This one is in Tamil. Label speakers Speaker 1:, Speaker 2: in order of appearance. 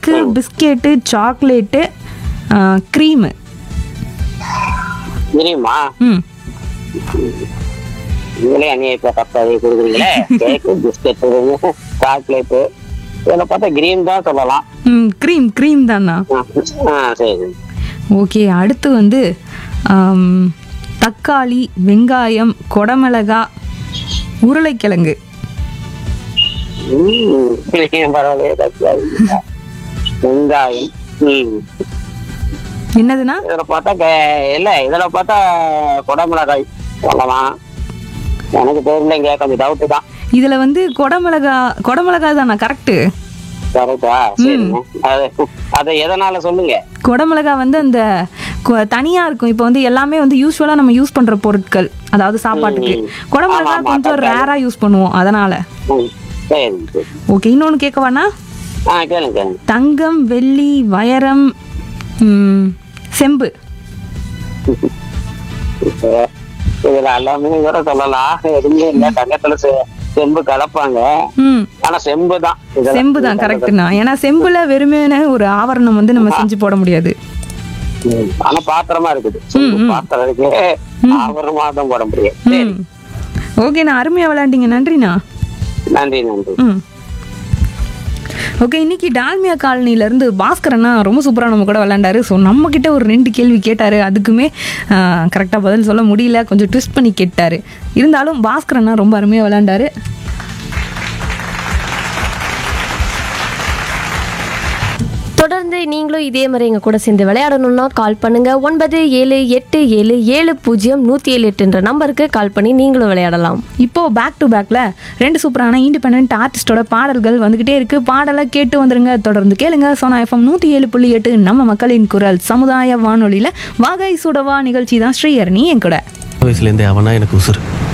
Speaker 1: மில்க்கு பிஸ்கெட்டு சாக்லேட்டு க்ரீமு
Speaker 2: தெரியுமா
Speaker 1: ம்
Speaker 2: நீங்களே அநியாயப்பா தப்பாவே கொடுக்குறீங்களே கேக்கு பிஸ்கெட் சாக்லேட்டு இதில் பார்த்தா கிரீன் தான் சொல்லலாம்
Speaker 1: ம் க்ரீம் க்ரீம் தானா
Speaker 2: ஆ, ஆ சரி
Speaker 1: ஓகே அடுத்து வந்து ஆம், தக்காளி வெங்காயம் கொடமிளகா உருளைக்கிழங்கு
Speaker 2: ம், பரவாயில்லையே தக்காளி வெங்காயம் ம்
Speaker 1: என்னதுன்னா
Speaker 2: இதுல பார்த்தா கே- இல்ல இதுல பார்த்தா குடமிளகாய் சொல்லலாம் எனக்கு தெரியலங்க கொஞ்சம் டவுட் தான்
Speaker 1: இதுல வந்து கொடமிளகா கொடமிளகா தானா கரெக்டு
Speaker 2: கரெக்டா சரிங்க அது அதை எதனால சொல்லுங்க
Speaker 1: கொடமிளகா வந்து அந்த கொ- தனியா இருக்கும் இப்போ வந்து எல்லாமே வந்து யூஸ்வலா நம்ம யூஸ் பண்ற பொருட்கள் அதாவது சாப்பாட்டுக்கு
Speaker 2: ம்.
Speaker 1: கொடமிளகா
Speaker 2: ஆமா, ஆமா,
Speaker 1: கொஞ்சம்
Speaker 2: தக்காளி.
Speaker 1: ரேரா யூஸ் பண்ணுவோம் அதனால
Speaker 2: ம், சரி சரி
Speaker 1: ஓகே இன்னொன்னு கேட்கவானா
Speaker 2: ஆ கேளுங்க கேளுங்க
Speaker 1: தங்கம் வெள்ளி வைரம் ம், செம்பு
Speaker 2: இப்போ இதுல எல்லாமே கூட சொல்லலாம் எதுவுமே இல்ல தங்கத்துல செ- செம்பு கலப்பாங்க
Speaker 1: ம்
Speaker 2: ஆனா செம்பு தான் இதுல.
Speaker 1: செம்பு தான் கரெக்ட்னா ஏன்னா செம்புல வெறுமையான ஒரு ஆவரணம் வந்து நம்ம செஞ்சு போட முடியாது
Speaker 2: ம். ஆனா பாத்திரமா இருக்குது செம்பு பாத்திரம் இருக்கு ஆபரணமா தான் போட முடியும் சரி
Speaker 1: ம் ஓகேண்ணா அருமையாக விளையாண்டீங்க நன்றிண்ணா
Speaker 2: நன்றி நன்றி
Speaker 1: ம் ஓகே இன்னைக்கு டால்மியா காலனிலேருந்து பாஸ்கரண்ணா ரொம்ப சூப்பராக நம்ம கூட விளையாண்டாரு ஸோ நம்ம கிட்ட ஒரு ரெண்டு கேள்வி கேட்டார் அதுக்குமே கரெக்டாக பதில் சொல்ல முடியல கொஞ்சம் ட்விஸ்ட் பண்ணி கேட்டார் இருந்தாலும் பாஸ்கரண்ணா ரொம்ப அருமையாக விளையாண்டாரு
Speaker 3: தொடர்ந்து நீங்களும் இதே மாதிரி எங்கள் கூட சேர்ந்து விளையாடணும்னா கால் பண்ணுங்க ஒன்பது ஏழு எட்டு ஏழு ஏழு பூஜ்ஜியம் நூற்றி ஏழு எட்டுன்ற நம்பருக்கு கால் பண்ணி நீங்களும் விளையாடலாம்
Speaker 1: இப்போ பேக் டு பேக்கில் ரெண்டு சூப்பரான இண்டிபெண்ட் ஆர்டிஸ்டோட பாடல்கள் வந்துக்கிட்டே இருக்கு பாடலை கேட்டு வந்துருங்க தொடர்ந்து கேளுங்க சோனா எஃப்எம் நூற்றி ஏழு புள்ளி எட்டு நம்ம மக்களின் குரல் சமுதாய வானொலியில் வாகை சுடவா நிகழ்ச்சி தான் ஸ்ரீஹரணி என் கூட
Speaker 4: வயசுலேருந்தே அவனா எனக்கு உசுறு